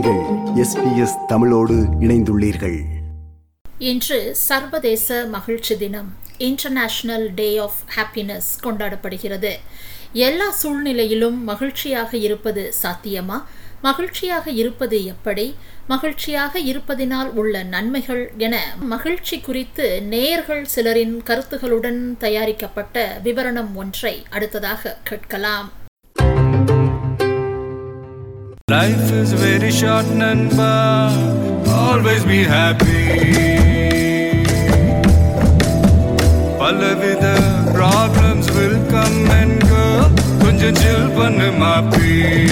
நீங்கள் எஸ்பிஎஸ் தமிழோடு இணைந்துள்ளீர்கள் இன்று சர்வதேச மகிழ்ச்சி தினம் இன்டர்நேஷனல் டே ஆஃப் ஹாப்பினஸ் கொண்டாடப்படுகிறது எல்லா சூழ்நிலையிலும் மகிழ்ச்சியாக இருப்பது சாத்தியமா மகிழ்ச்சியாக இருப்பது எப்படி மகிழ்ச்சியாக இருப்பதினால் உள்ள நன்மைகள் என மகிழ்ச்சி குறித்து நேயர்கள் சிலரின் கருத்துகளுடன் தயாரிக்கப்பட்ட விவரணம் ஒன்றை அடுத்ததாக கேட்கலாம் Life is very short, Nanba. Always be happy. பலவித problems will come and go. கொஞ்சம் chill பண்ணு மாப்பி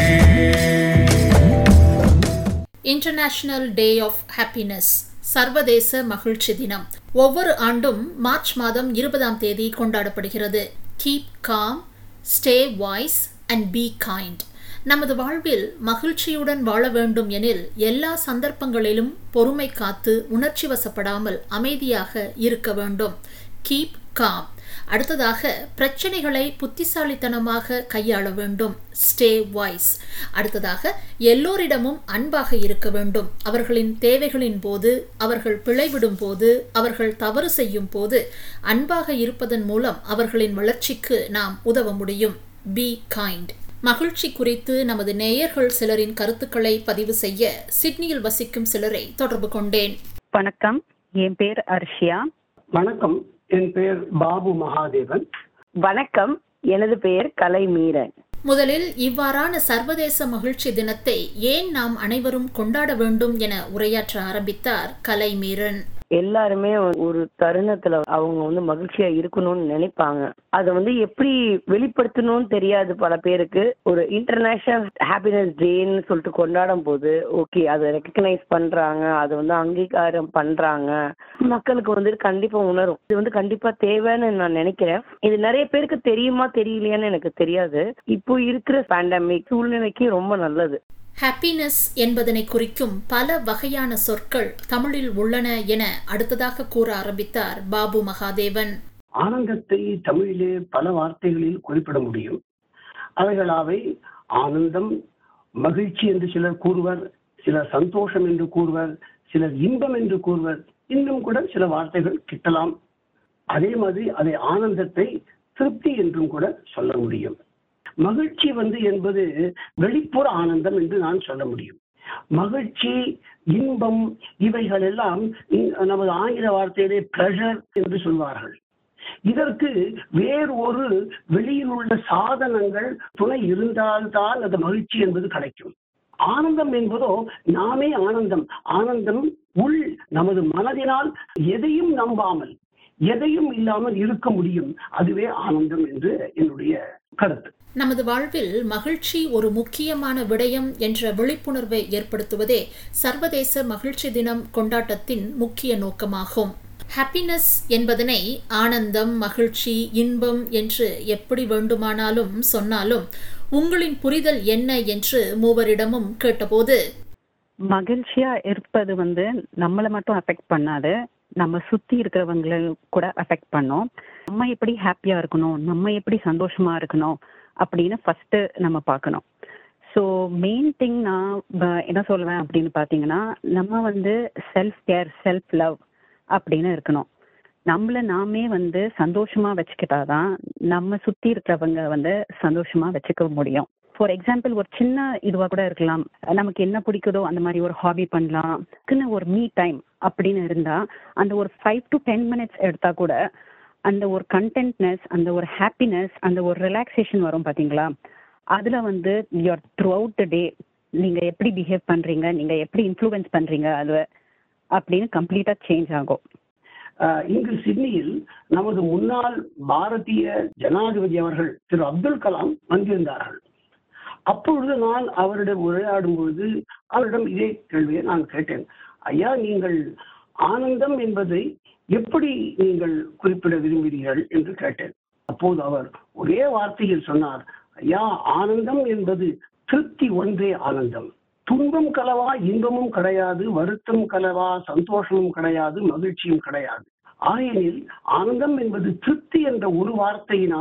இன்டர்நேஷனல் டே ஆஃப் ஹாப்பினஸ் சர்வதேச மகிழ்ச்சி தினம் ஒவ்வொரு ஆண்டும் மார்ச் மாதம் இருபதாம் தேதி கொண்டாடப்படுகிறது keep calm stay wise and be kind நமது வாழ்வில் மகிழ்ச்சியுடன் வாழ வேண்டும் எனில் எல்லா சந்தர்ப்பங்களிலும் பொறுமை காத்து உணர்ச்சி வசப்படாமல் அமைதியாக இருக்க வேண்டும் கீப் காம் அடுத்ததாக பிரச்சனைகளை புத்திசாலித்தனமாக கையாள வேண்டும் ஸ்டே வாய்ஸ் அடுத்ததாக எல்லோரிடமும் அன்பாக இருக்க வேண்டும் அவர்களின் தேவைகளின் போது அவர்கள் பிழைவிடும் போது அவர்கள் தவறு செய்யும் போது அன்பாக இருப்பதன் மூலம் அவர்களின் வளர்ச்சிக்கு நாம் உதவ முடியும் பி கைண்ட் மகிழ்ச்சி குறித்து நமது நேயர்கள் சிலரின் கருத்துக்களை பதிவு செய்ய சிட்னியில் வசிக்கும் சிலரை தொடர்பு கொண்டேன் வணக்கம் என் பேர் அர்ஷியா வணக்கம் என் பெயர் பாபு மகாதேவன் வணக்கம் எனது பெயர் கலைமீரன் முதலில் இவ்வாறான சர்வதேச மகிழ்ச்சி தினத்தை ஏன் நாம் அனைவரும் கொண்டாட வேண்டும் என உரையாற்ற ஆரம்பித்தார் கலைமீரன் எல்லாருமே ஒரு தருணத்துல அவங்க வந்து மகிழ்ச்சியா இருக்கணும்னு நினைப்பாங்க அதை வந்து எப்படி வெளிப்படுத்தணும்னு தெரியாது பல பேருக்கு ஒரு இன்டர்நேஷனல் ஹாப்பினஸ் டேன்னு சொல்லிட்டு கொண்டாடும் போது ஓகே அதை ரெக்கக்னைஸ் பண்றாங்க அதை வந்து அங்கீகாரம் பண்றாங்க மக்களுக்கு வந்து கண்டிப்பா உணரும் இது வந்து கண்டிப்பா தேவைன்னு நான் நினைக்கிறேன் இது நிறைய பேருக்கு தெரியுமா தெரியலையான்னு எனக்கு தெரியாது இப்போ இருக்கிற பேண்டமிக் சூழ்நிலைக்கு ரொம்ப நல்லது ஹாப்பினஸ் என்பதனை குறிக்கும் பல வகையான சொற்கள் தமிழில் உள்ளன என அடுத்ததாக கூற ஆரம்பித்தார் பாபு மகாதேவன் ஆனந்தத்தை தமிழிலே பல வார்த்தைகளில் குறிப்பிட முடியும் அவைகளாவை ஆனந்தம் மகிழ்ச்சி என்று சிலர் கூறுவர் சிலர் சந்தோஷம் என்று கூறுவர் சிலர் இன்பம் என்று கூறுவர் இன்னும் கூட சில வார்த்தைகள் கிட்டலாம் அதே மாதிரி அதை ஆனந்தத்தை திருப்தி என்றும் கூட சொல்ல முடியும் மகிழ்ச்சி வந்து என்பது வெளிப்புற ஆனந்தம் என்று நான் சொல்ல முடியும் மகிழ்ச்சி இன்பம் இவைகள் எல்லாம் நமது ஆங்கில வார்த்தையிலே பிளஷர் என்று சொல்வார்கள் இதற்கு வேறு ஒரு வெளியில் உள்ள சாதனங்கள் துணை இருந்தால்தான் அந்த மகிழ்ச்சி என்பது கிடைக்கும் ஆனந்தம் என்பதோ நாமே ஆனந்தம் ஆனந்தம் உள் நமது மனதினால் எதையும் நம்பாமல் எதையும் இல்லாமல் இருக்க முடியும் அதுவே ஆனந்தம் என்று என்னுடைய கருத்து நமது வாழ்வில் மகிழ்ச்சி ஒரு முக்கியமான விடயம் என்ற விழிப்புணர்வை ஏற்படுத்துவதே சர்வதேச மகிழ்ச்சி தினம் கொண்டாட்டத்தின் முக்கிய நோக்கமாகும் ஹாப்பினஸ் என்பதனை ஆனந்தம் மகிழ்ச்சி இன்பம் என்று எப்படி வேண்டுமானாலும் சொன்னாலும் உங்களின் புரிதல் என்ன என்று மூவரிடமும் கேட்டபோது மகிழ்ச்சியா இருப்பது வந்து நம்மளை மட்டும் அஃபெக்ட் பண்ணாது நம்ம சுத்தி இருக்கிறவங்களை கூட அஃபெக்ட் பண்ணும் நம்ம எப்படி ஹாப்பியா இருக்கணும் நம்ம எப்படி சந்தோஷமா இருக்கணும் அப்படின்னு ஃபர்ஸ்ட் நம்ம பார்க்கணும் ஸோ மெயின் திங் நான் என்ன சொல்லுவேன் அப்படின்னு பார்த்தீங்கன்னா நம்ம வந்து செல்ஃப் கேர் செல்ஃப் லவ் அப்படின்னு இருக்கணும் நம்மள நாமே வந்து சந்தோஷமா வச்சுக்கிட்டாதான் நம்ம சுத்தி இருக்கிறவங்க வந்து சந்தோஷமா வச்சுக்க முடியும் ஃபார் எக்ஸாம்பிள் ஒரு சின்ன இதுவாக கூட இருக்கலாம் நமக்கு என்ன பிடிக்குதோ அந்த மாதிரி ஒரு ஹாபி பண்ணலாம் ஒரு மீ டைம் அப்படின்னு இருந்தா அந்த ஒரு ஃபைவ் டு டென் மினிட்ஸ் எடுத்தா கூட அந்த ஒரு கண்டென்ட்னஸ் அந்த ஒரு ஹாப்பினஸ் அந்த ஒரு ரிலாக்ஸேஷன் வரும் பாத்தீங்களா அதுல வந்து your throughout the day நீங்க எப்படி பிஹேவ் பண்றீங்க நீங்க எப்படி இன்ஃப்ளூயன்ஸ் பண்றீங்க அது அப்படின்னு கம்ப்ளீட்டா சேஞ்ச் ஆகும் இங்கு சிட்னியில் நமது முன்னாள் பாரதிய ஜனாதிபதி அவர்கள் திரு அப்துல் கலாம் வந்திருந்தார்கள் அப்பொழுது நான் அவரிடம் உரையாடும் பொழுது அவரிடம் இதே கேள்வியை நான் கேட்டேன் ஐயா நீங்கள் ஆனந்தம் என்பதை எப்படி நீங்கள் குறிப்பிட விரும்புகிறீர்கள் என்று கேட்டேன் அப்போது அவர் ஒரே வார்த்தையில் சொன்னார் ஐயா ஆனந்தம் என்பது திருப்தி ஒன்றே ஆனந்தம் துன்பம் கலவா இன்பமும் கிடையாது வருத்தம் கலவா சந்தோஷமும் கிடையாது மகிழ்ச்சியும் கிடையாது ஆயினில் ஆனந்தம் என்பது திருப்தி என்ற ஒரு வார்த்தையினால்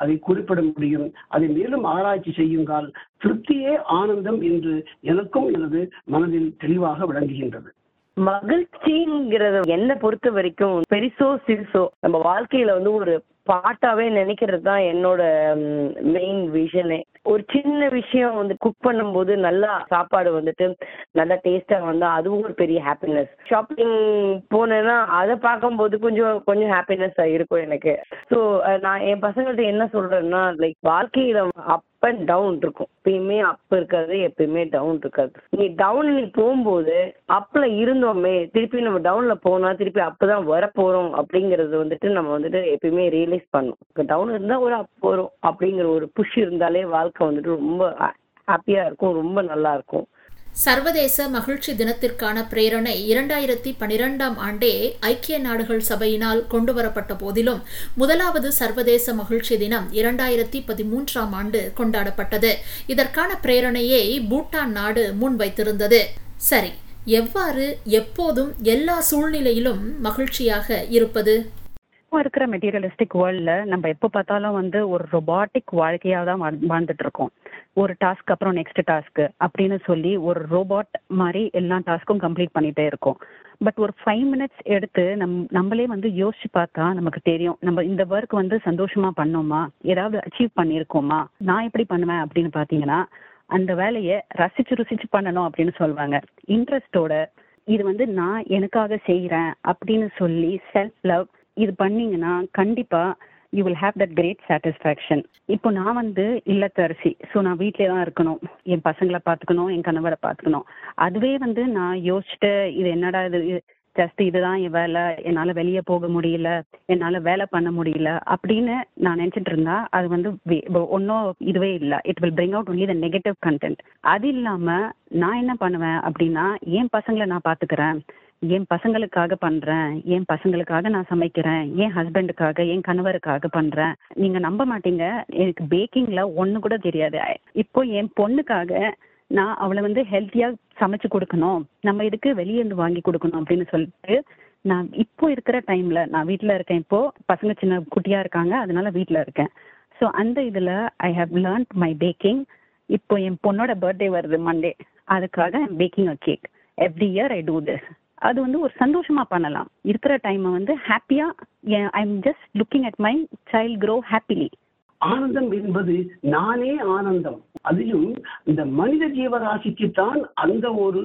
அதை குறிப்பிட முடியும் அதை மேலும் ஆராய்ச்சி செய்யுங்கால் திருப்தியே ஆனந்தம் என்று எனக்கும் எனது மனதில் தெளிவாக விளங்குகின்றது மகிழ்ச்சிங்கிறது என்ன பொறுத்த வரைக்கும் பெரிசோ சிறுசோ நம்ம வாழ்க்கையில வந்து ஒரு பாட்டாவே நினைக்கிறது தான் என்னோட மெயின் விஷனே ஒரு சின்ன விஷயம் வந்து குக் பண்ணும்போது நல்லா சாப்பாடு வந்துட்டு நல்லா டேஸ்டா வந்தா அதுவும் ஒரு பெரிய ஹாப்பினஸ் ஷாப்பிங் போனேன்னா அதை பார்க்கும்போது கொஞ்சம் கொஞ்சம் ஹாப்பினஸ் இருக்கும் எனக்கு ஸோ நான் என் பசங்கள்ட்ட என்ன சொல்றேன்னா லைக் வாழ்க்கையில அப் அண்ட் டவுன் இருக்கும் எப்பயுமே அப் இருக்காது எப்பயுமே டவுன் இருக்காது நீ டவுன் நீ போகும்போது அப்ல இருந்தோமே திருப்பி நம்ம டவுன்ல போனா திருப்பி அப் தான் வர போறோம் அப்படிங்கறது வந்துட்டு நம்ம வந்துட்டு எப்பயுமே ரியலைஸ் பண்ணும் டவுன் இருந்தா ஒரு அப் வரும் அப்படிங்கிற ஒரு புஷ் இருந்தாலே வாழ்க்கை வந்துட்டு ரொம்ப ஹாப்பியா இருக்கும் ரொம்ப நல்லா இருக்கும் சர்வதேச மகிழ்ச்சி தினத்திற்கான பிரேரணை இரண்டாயிரத்தி பனிரெண்டாம் ஆண்டே ஐக்கிய நாடுகள் சபையினால் கொண்டுவரப்பட்ட போதிலும் முதலாவது சர்வதேச மகிழ்ச்சி தினம் இரண்டாயிரத்தி பதிமூன்றாம் ஆண்டு கொண்டாடப்பட்டது இதற்கான பிரேரணையை பூட்டான் நாடு முன்வைத்திருந்தது சரி எவ்வாறு எப்போதும் எல்லா சூழ்நிலையிலும் மகிழ்ச்சியாக இருப்பது இப்போ இருக்கிற மெட்டீரியலிஸ்டிக் வேர்ல்ட்ல நம்ம எப்போ பார்த்தாலும் வந்து ஒரு ரொபாட்டிக் வாழ்க்கையாக தான் வாழ்- வாழ்ந்துட்டு இருக்கோம் ஒரு டாஸ்க் அப்புறம் நெக்ஸ்ட் டாஸ்க் அப்படின்னு சொல்லி ஒரு ரோபாட் மாதிரி எல்லா டாஸ்க்கும் கம்ப்ளீட் பண்ணிட்டே இருக்கோம் பட் ஒரு ஃபைவ் மினிட்ஸ் எடுத்து நம் நம்மளே வந்து யோசிச்சு பார்த்தா நமக்கு தெரியும் நம்ம இந்த ஒர்க் வந்து சந்தோஷமா பண்ணோமா ஏதாவது அச்சீவ் பண்ணியிருக்கோமா நான் எப்படி பண்ணுவேன் அப்படின்னு பார்த்தீங்கன்னா அந்த வேலையை ரசிச்சு ருசிச்சு பண்ணணும் அப்படின்னு சொல்லுவாங்க இன்ட்ரெஸ்டோட இது வந்து நான் எனக்காக செய்கிறேன் அப்படின்னு சொல்லி செல்ஃப் லவ் இது பண்ணீங்கன்னா கண்டிப்பா you will have that great satisfaction இப்போ நான் வந்து இல்லத்தரசி ஸோ நான் வீட்டிலே தான் இருக்கணும் என் பசங்களை பார்த்துக்கணும் என் கணவரை பார்த்துக்கணும் அதுவே வந்து நான் யோசிச்சுட்டு இது என்னடா இது ஜஸ்ட் இதுதான் என் வேலை என்னால் வெளியே போக முடியல என்னால் வேலை பண்ண முடியல அப்படின்னு நான் நினச்சிட்டு இருந்தா அது வந்து ஒன்றும் இதுவே இல்லை it will bring out only the negative content அது இல்லாமல் நான் என்ன பண்ணுவேன் அப்படின்னா என் பசங்களை நான் பார்த்துக்கிறேன் என் பசங்களுக்காக பண்றேன் என் பசங்களுக்காக நான் சமைக்கிறேன் என் ஹஸ்பண்டுக்காக என் கணவருக்காக பண்றேன் நீங்க நம்ப மாட்டீங்க எனக்கு பேக்கிங்ல ஒண்ணு கூட தெரியாது இப்போ என் பொண்ணுக்காக நான் அவளை வந்து ஹெல்த்தியா சமைச்சு கொடுக்கணும் நம்ம இதுக்கு வெளியே இருந்து வாங்கி கொடுக்கணும் அப்படின்னு சொல்லிட்டு நான் இப்போ இருக்கிற டைம்ல நான் வீட்ல இருக்கேன் இப்போ பசங்க சின்ன குட்டியா இருக்காங்க அதனால வீட்ல இருக்கேன் ஸோ அந்த இதுல I have learn my baking இப்போ என் பொண்ணோட பர்த்டே வருது மண்டே அதுக்காக baking a cake every year I do this அது வந்து ஒரு சந்தோஷமா பண்ணலாம் இருக்கிற டைமை வந்து ஹாப்பியா I am just looking at my child grow happily ஆனந்தம் என்பது நானே ஆனந்தம் அதிலும் இந்த மனித ஜீவராசிக்குத்தான் அந்த ஒரு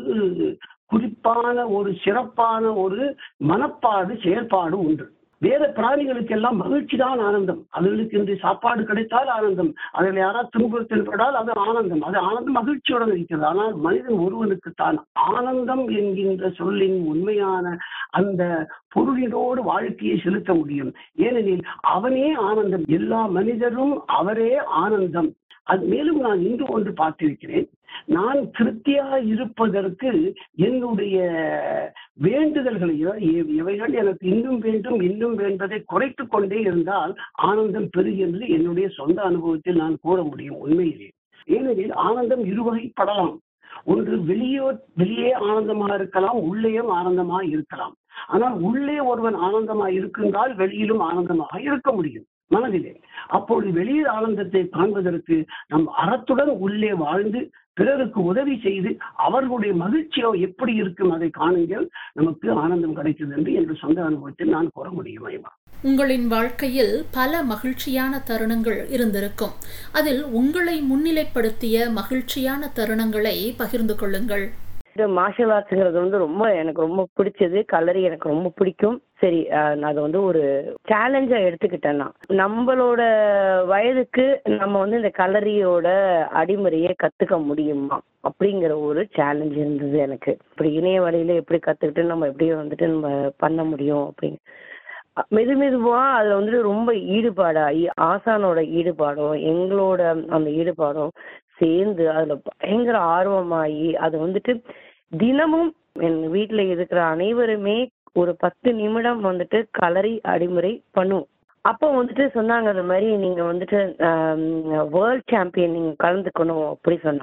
குறிப்பான ஒரு சிறப்பான ஒரு மனப்பாடு செயல்பாடு உண்டு வேற பிராணிகளுக்கெல்லாம் மகிழ்ச்சி தான் ஆனந்தம் அதுகளுக்கு இன்று சாப்பாடு கிடைத்தால் ஆனந்தம் அதில் யாராவது துன்புறுத்தல்படால் அது ஆனந்தம் அது ஆனந்தம் மகிழ்ச்சியுடன் இருக்கிறது ஆனால் மனிதன் ஒருவனுக்கு தான் ஆனந்தம் என்கின்ற சொல்லின் உண்மையான அந்த பொருளினோடு வாழ்க்கையை செலுத்த முடியும் ஏனெனில் அவனே ஆனந்தம் எல்லா மனிதரும் அவரே ஆனந்தம் அது மேலும் நான் இன்று ஒன்று பார்த்திருக்கிறேன் நான் திருப்தியாக இருப்பதற்கு என்னுடைய வேண்டுதல்களை எ- எவைகள் எனக்கு இன்னும் வேண்டும் இன்னும் வேண்டதை குறைத்துக் கொண்டே இருந்தால் ஆனந்தம் பெருகு என்று என்னுடைய சொந்த அனுபவத்தில் நான் கூற முடியும் உண்மையிலே ஏனெனில் ஆனந்தம் இருவகைப்படலாம் ஒன்று வெளியோ வெளியே ஆனந்தமாக இருக்கலாம் உள்ளேயும் ஆனந்தமாக இருக்கலாம் ஆனால் உள்ளே ஒருவன் ஆனந்தமாக இருக்குங்கால் வெளியிலும் ஆனந்தமாக இருக்க முடியும் மனதிலே அப்பொழுது வெளியில் ஆனந்தத்தை காண்பதற்கு நம் அறத்துடன் உள்ளே வாழ்ந்து பிறருக்கு உதவி செய்து அவர்களுடைய மகிழ்ச்சியோ எப்படி இருக்கும் அதை காணுங்கள் நமக்கு ஆனந்தம் கிடைத்தது என்று என்ற சொந்த அனுபவத்தில் நான் கூற முடியும் ஐயா உங்களின் வாழ்க்கையில் பல மகிழ்ச்சியான தருணங்கள் இருந்திருக்கும் அதில் உங்களை முன்னிலைப்படுத்திய மகிழ்ச்சியான தருணங்களை பகிர்ந்து கொள்ளுங்கள் இது மார்ஷல் ஆர்ட்ஸ்ங்கிறது வந்து ரொம்ப எனக்கு ரொம்ப பிடிச்சது கலரி எனக்கு ரொம்ப பிடிக்கும் சரி அஹ், நான் அதை வந்து ஒரு சேலஞ்சா எடுத்துக்கிட்டேன் நான் நம்மளோட வயதுக்கு நம்ம வந்து இந்த கலரியோட அடிமுறையை கத்துக்க முடியுமா அப்படிங்கிற ஒரு சேலஞ்ச் இருந்தது எனக்கு இப்படி இணைய வழியில எப்படி கத்துக்கிட்டு நம்ம எப்படி வந்துட்டு நம்ம பண்ண முடியும் அப்படின்னு அஹ், மெது மெதுவா அதுல வந்துட்டு ரொம்ப ஈடுபாடாகி ஆசானோட ஈடுபாடும் எங்களோட அந்த ஈடுபாடும் சேர்ந்து அதுல பயங்கர ஆர்வமாகி அது வந்துட்டு தினமும் என் வீட்டுல இருக்கிற அனைவருமே ஒரு பத்து நிமிடம் வந்துட்டு கலரி அடிமுறை பண்ணுவோம் அப்போ வந்துட்டு சொன்னாங்க அந்த மாதிரி நீங்க வந்துட்டு வேர்ல்ட் சாம்பியன் நீங்க கலந்துக்கணும் அப்படி சொன்னாங்க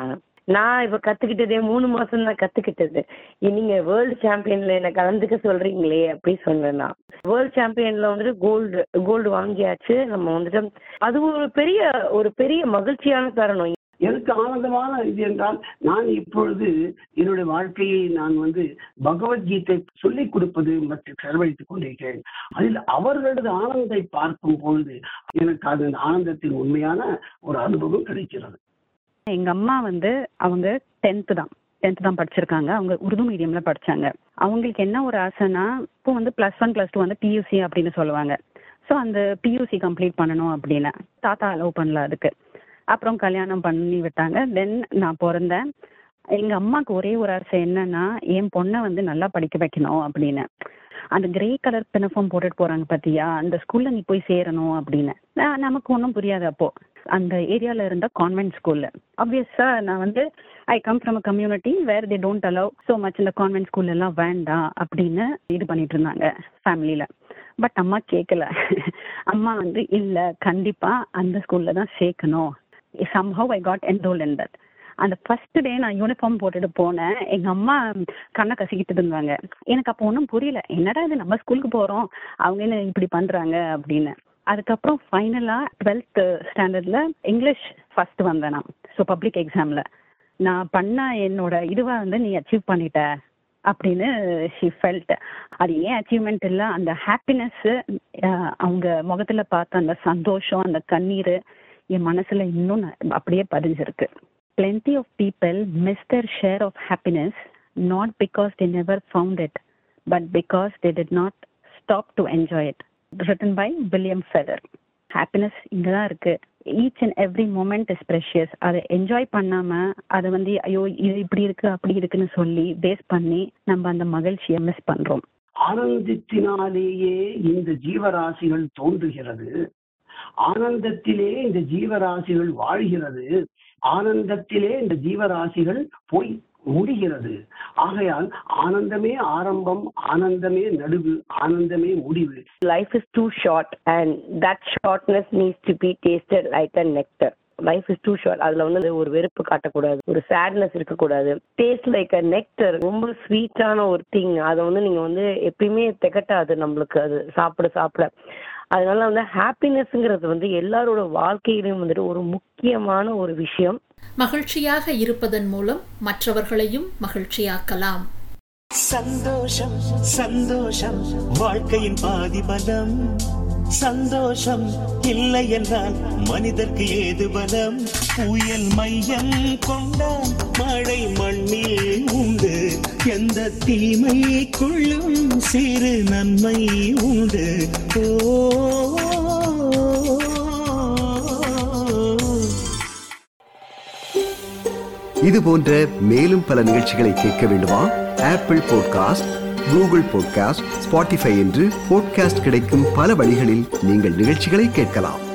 நான் இப்ப கத்துக்கிட்டதே மூணு மாசம் தான் கத்துக்கிட்டது நீங்க வேர்ல்டு சாம்பியன்ல என்ன கலந்துக்க சொல்றீங்களே அப்படி சொன்னேன் நான் வேர்ல்டு சாம்பியன்ல வந்துட்டு கோல்டு கோல்டு வாங்கியாச்சு நம்ம வந்துட்டு அது ஒரு பெரிய ஒரு பெரிய மகிழ்ச்சியான தருணம் எனக்கு ஆனந்தமான இது என்றால் நான் இப்பொழுது என்னுடைய வாழ்க்கையை நான் வந்து பகவத்கீதை சொல்லிக் கொடுப்பது மற்றும் செலவழித்துக் கொண்டிருக்கிறேன் அதில் அவர்களது ஆனந்தத்தை பார்க்கும் பொழுது எனக்கு அது ஆனந்தத்தின் உண்மையான ஒரு அனுபவம் கிடைக்கிறது எங்க அம்மா வந்து அவங்க டென்த்து தான் டென்த் தான் படிச்சிருக்காங்க அவங்க உருது மீடியம்ல படிச்சாங்க அவங்களுக்கு என்ன ஒரு ஆசைனா இப்போ வந்து ப்ளஸ் ஒன் ப்ளஸ் டூ வந்து பியூசி அப்படின்னு சொல்லுவாங்க ஸோ அந்த பியூசி கம்ப்ளீட் பண்ணணும் அப்படின்னு தாத்தா அலோவ் பண்ணல அதுக்கு அப்புறம் கல்யாணம் பண்ணி விட்டாங்க தென் நான் பிறந்தேன் எங்க அம்மாவுக்கு ஒரே ஒரு ஆசை என்னன்னா என் பொண்ணை வந்து நல்லா படிக்க வைக்கணும் அப்படின்னு அந்த கிரே கலர் பினஃபார்ம் போட்டுட்டு போறாங்க பாத்தியா அந்த ஸ்கூல்ல நீ போய் சேரணும் அப்படின்னு நான் நமக்கு ஒன்றும் புரியாது அப்போ அந்த ஏரியால இருந்த கான்வென்ட் ஸ்கூல்ல ஆப்வியஸா நான் வந்து I come from a community where they don't allow so much இந்த கான்வென்ட் ஸ்கூல் எல்லாம் வேண்டாம் அப்படின்னு இது பண்ணிட்டு இருந்தாங்க ஃபேமிலியில பட் அம்மா கேட்கல அம்மா வந்து இல்ல கண்டிப்பா அந்த ஸ்கூல்ல தான் சேர்க்கணும் somehow I got enrolled in that அந்த ஃபர்ஸ்ட் டே நான் யூனிஃபார்ம் போட்டுட்டு போனேன் எங்க அம்மா கண்ணை கசிக்கிட்டு இருந்தாங்க எனக்கு அப்போ ஒன்றும் புரியல என்னடா இது நம்ம ஸ்கூலுக்கு போறோம் அவங்க என்ன இப்படி பண்றாங்க அப்படின்னு அதுக்கப்புறம் ஃபைனலா டுவெல்த் ஸ்டாண்டர்ட்ல இங்கிலீஷ் ஃபர்ஸ்ட் வந்தேன் நான் ஸோ பப்ளிக் எக்ஸாம்ல நான் பண்ண என்னோட இதுவை வந்து நீ அச்சீவ் பண்ணிட்ட அப்படின்னு ஷி ஃபெல்ட் அது ஏன் அச்சீவ்மெண்ட் இல்லை அந்த ஹாப்பினஸ் அவங்க முகத்துல பார்த்த அந்த சந்தோஷம் அந்த கண்ணீர் என் மனசுல இன்னும் ந- அப்படியே பதிஞ்சிருக்கு plenty of people miss their share of happiness not because they never found it but because they did not stop to enjoy it written by william feather happiness இங்க தான் இருக்கு each and every moment is precious அதை enjoy பண்ணாம அதை வந்து ஐயோ இது இப்படி இருக்கு அப்படி இருக்குன்னு சொல்லி பேஸ் பண்ணி நம்ம அந்த மகிழ்ச்சியை மிஸ் பண்றோம் ஆனந்தத்தினாலேயே இந்த ஜீவராசிகள் தோன்றுகிறது ஆனந்தத்திலே இந்த ஜீவராசிகள் வாழ்கிறது ஆனந்தத்திலே இந்த ஜீவராசிகள் போய் முடிகிறது ஆகையால் ஆனந்தமே ஆரம்பம் ஆனந்தமே நடுவு ஆனந்தமே முடிவு life is too short and that shortness needs to be tasted like a nectar life is too short அதுல வந்து ஒரு வெறுப்பு காட்டக்கூடாது ஒரு சேட்னஸ் இருக்கக்கூடாது டேஸ்ட் லைக் அ நெக்டர் ரொம்ப ஸ்வீட்டான ஒரு திங் அதை வந்து நீங்க வந்து எப்பயுமே திகட்டாது நம்மளுக்கு அது சாப்பிட சாப்பிட அதனால வந்து ஹாப்பினஸ்ங்கிறது வந்து எல்லாரோட வாழ்க்கையிலும் வந்துட்டு ஒரு முக்கியமான ஒரு விஷயம் மகிழ்ச்சியாக இருப்பதன் மூலம் மற்றவர்களையும் மகிழ்ச்சியாக்கலாம் சந்தோஷம் சந்தோஷம் வாழ்க்கையின் பாதி பலம் சந்தோஷம் இல்லை என்றால் மனிதர்க்கு ஏது பலம் புயல் மையம் கொண்டால் மழை மண்ணில் உண்டு எந்த தீமைக்குள்ளும் சிறு நன்மை உண்டு ஓ இது போன்ற மேலும் பல நிகழ்ச்சிகளை கேட்க வேண்டுமா Apple podcast Google podcast Spotify என்று பாட்காஸ்ட் கிடைக்கும் பல வழிகளில் நீங்கள் நிகழ்ச்சிகளை கேட்கலாம்